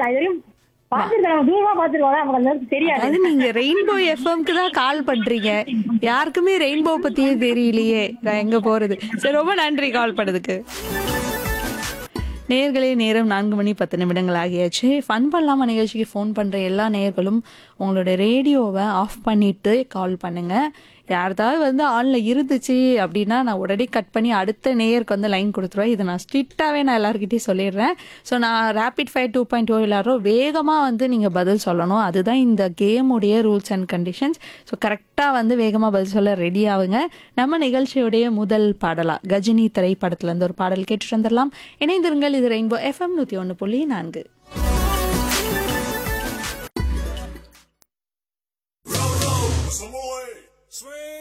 நான் இது வரையும் பாத்துருக்கேன் நம்ம தூரமா பாத்துருக்கோம் நமக்கு அந்த அளவுக்கு தெரியாது அது நீங்க ரெயின்போ எஃப்எம்க்கு தான் கால் பண்றீங்க யாருக்குமே ரெயின்போ பத்தியே தெரியலையே நான் எங்க போறது சரி ரொம்ப நன்றி கால் பண்ணதுக்கு நேர்களே நேரம் நான்கு மணி பத்து நிமிடங்கள் ஆகியாச்சு ஃபன் பண்ணலாமா நிகழ்ச்சிக்கு ஃபோன் பண்ற எல்லா நேர்களும் உங்களோட ரேடியோவை ஆஃப் பண்ணிட்டு கால் பண்ணுங்க யார்தாவது வந்து ஆன்ல இருந்துச்சு அப்படின்னா நான் உடனே கட் பண்ணி அடுத்த நேயருக்கு வந்து லைன் கொடுத்துருவேன் இதை நான் ஸ்ட்ரிக்டாகவே நான் எல்லாருக்கிட்டையும் சொல்லிடுறேன் ஸோ நான் rapid fire two point two விளாட்றோம் வேகமாக வந்து நீங்கள் பதில் சொல்லணும் அதுதான் இந்த கேமுடைய ரூல்ஸ் அண்ட் கண்டிஷன்ஸ் ஸோ கரெக்டாக வந்து வேகமாக பதில் சொல்ல ரெடி ஆகுங்க நம்ம நிகழ்ச்சியுடைய முதல் பாடலா கஜினி திரைப்படத்துலேருந்து ஒரு பாடல் கேட்டுட்டு வந்துடலாம் இணைந்திருங்கள் இது ரெயின்போ எஃப்எம் நூற்றி ஒன்று புள்ளி நான்கு Some more. Swing.